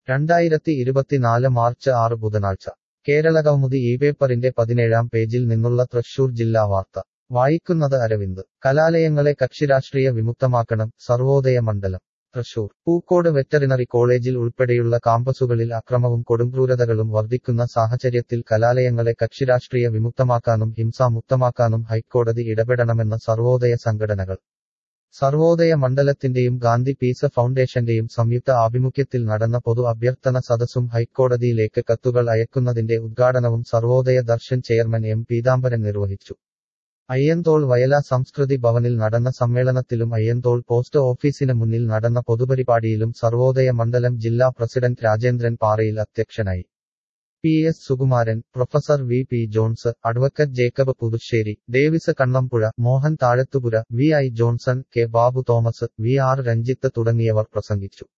രണ്ടായിരത്തി ഇരുപത്തിനാല് മാർച്ച് ആറ് ബുധനാഴ്ച കേരളകൗമുദി ഈ പേപ്പറിന്റെ പതിനേഴാം പേജിൽ നിന്നുള്ള തൃശൂർ ജില്ലാ വാർത്ത വായിക്കുന്നത് അരവിന്ദ് കലാലയങ്ങളെ കക്ഷിരാഷ്ട്രീയ വിമുക്തമാക്കണം സർവോദയ മണ്ഡലം തൃശൂർ പൂക്കോട് വെറ്ററിനറി കോളേജിൽ ഉൾപ്പെടെയുള്ള കാമ്പസുകളിൽ അക്രമവും കൊടുംക്രൂരതകളും വർദ്ധിക്കുന്ന സാഹചര്യത്തിൽ കലാലയങ്ങളെ കക്ഷിരാഷ്ട്രീയ വിമുക്തമാക്കാനും ഹിംസാമുക്തമാക്കാനും ഹൈക്കോടതി ഇടപെടണമെന്ന് സർവോദയ സംഘടനകൾ സർവോദയ മണ്ഡലത്തിന്റെയും ഗാന്ധി പീസ് ഫൗണ്ടേഷന്റെയും സംയുക്ത ആഭിമുഖ്യത്തിൽ നടന്ന പൊതു അഭ്യർത്ഥന സദസ്സും ഹൈക്കോടതിയിലേക്ക് കത്തുകൾ അയക്കുന്നതിന്റെ ഉദ്ഘാടനവും സർവോദയ ദർശൻ ചെയർമാൻ എം പീതാംബരൻ നിർവഹിച്ചു അയ്യന്തോൾ വയല സംസ്കൃതി ഭവനിൽ നടന്ന സമ്മേളനത്തിലും അയ്യന്തോൾ പോസ്റ്റ് ഓഫീസിന് മുന്നിൽ നടന്ന പൊതുപരിപാടിയിലും സർവോദയ മണ്ഡലം ജില്ലാ പ്രസിഡന്റ് രാജേന്ദ്രൻ പാറയിൽ അധ്യക്ഷനായി P S Sukumaran professor V P Johns advocate Jacob Puthussery Davis Kannampuzha Mohan Thazhathupura V I Johnson K Babu Thomas V R Ranjith തുടങ്ങിയവർ പ്രസംഗിച്ചു